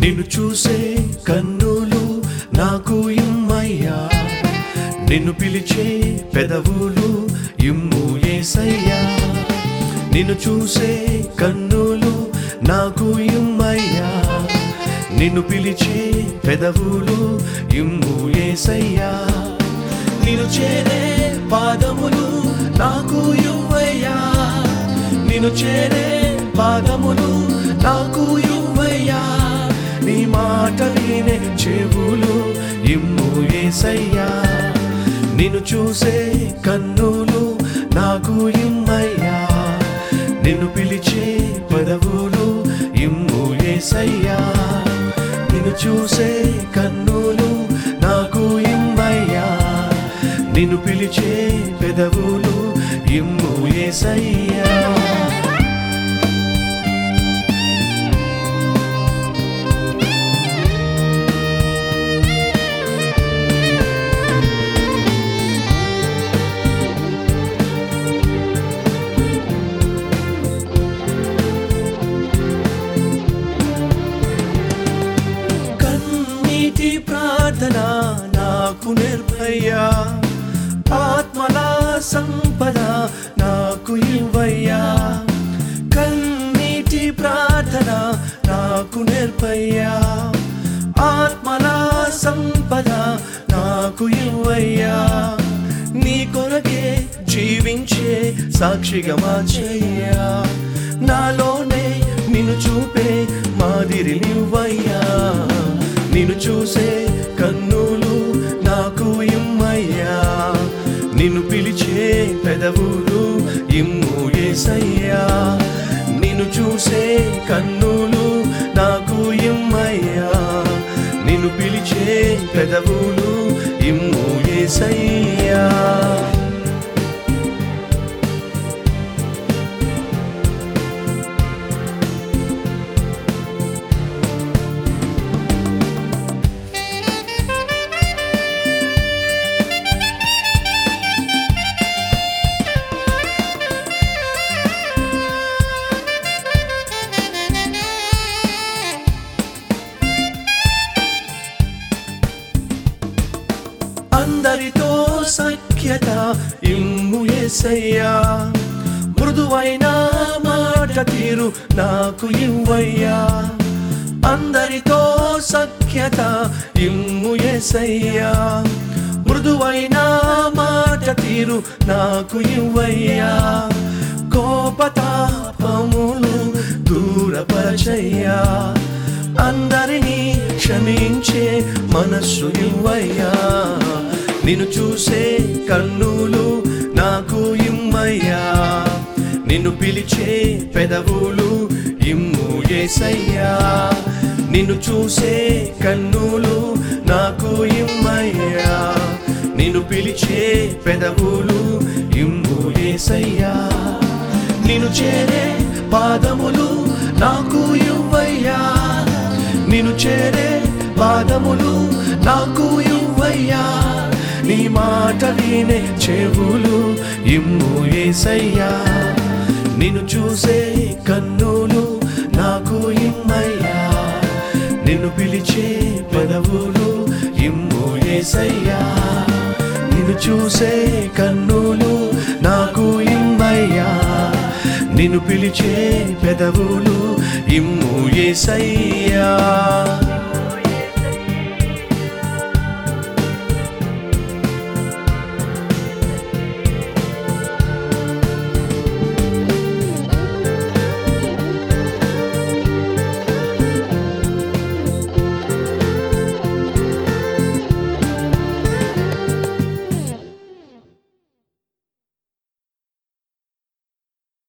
నిన్ను చూసే కన్నులు నాకు ఇమ్మయ్యా నిన్ను పిలిచే పెదవులు ఇమ్ము ఏసయ్యా నిన్ను చూసే కన్నులు నాకు ఇమ్మయ్యా నిన్ను పిలిచే పెదవులు ఇమ్ము ఏసయ్యా నిన్ను చేరే పాదములు నాకు ఇవ్వయ్యా నిన్ను చేరే పాదములు నాకు ఇవ్వయ్యా నీ మాట వినే చెవులు ఇమ్ము ఏసయ్యా నిన్ను చూసే కన్నులు నాకు ఇమ్మయ్యా నిన్ను పిలిచే పదవులు ఇమ్ము ఏసయ్యా నిన్ను చూసే కన్నులు నాకు ఇమ్మయ్యా నిన్ను పిలిచే పెదవులు ఇమ్ము ఏసయ్యా కన్నీటి ప్రార్థన నాకు నిర్భయ్యా ఆత్మల సంపద నాకు ఇవ్వయ్యా కన్నీటి ప్రార్థన నాకు నిర్భయ్యా ఆత్మల సంపద నాకు ఇవ్వయ్యా నీ కొరకే జీవించే సాక్షిగా మార్చయ్యా నాలోనే నిన్ను చూపే మాదిరి నువ్వయ్యా నిన్ను చూసే కన్నులు నాకు ఇమ్మయ్యా నిన్ను పిలిచే పెదవులు ఇమ్ము ఏసయ్యా నిన్ను చూసే కన్నులు నాకు ఇమ్మయ్యా నిన్ను పిలిచే పెదవులు ఇమ్ము ఏసయ్యా అందరితో సఖ్యత ఇమ్ము ఏసయ్యా మృదువైన మాట తీరు నాకు ఇవ్వయ్యా అందరితో సఖ్యత ఇమ్ము ఏసయ్యా మృదువైన మాట తీరు నాకు ఇవ్వయ్యా కోపతాపములు దూరపరచయ్యా అందరినీ క్షమించే మనస్సు ఇవ్వయ్యా నిన్ను చూసే కన్నులు నాకు ఇమ్మయ్యా నిన్ను పిలిచే పెదవులు ఇమ్ము ఏసయ్యా నిన్ను చూసే కన్నులు నాకు ఇమ్మయ్యా నిన్ను పిలిచే పెదవులు ఇమ్ము ఏసయ్యా నిన్ను చేరే పాదములు నాకు ఇవ్వయ్యా నిన్ను చేరే పాదములు నాకు ఇవ్వయ్యా నీ మాట వినే చెవులు ఇమ్ము ఏసయ్యా నిన్ను చూసే కన్నులు నాకు ఇమ్మయ్యా నిన్ను పిలిచే పెదవులు ఇమ్ము ఏసయ్యా నిన్ను చూసే కన్నులు నాకు ఇమ్మయ్యా నిన్ను పిలిచే పెదవులు ఇమ్ము ఏసయ్యా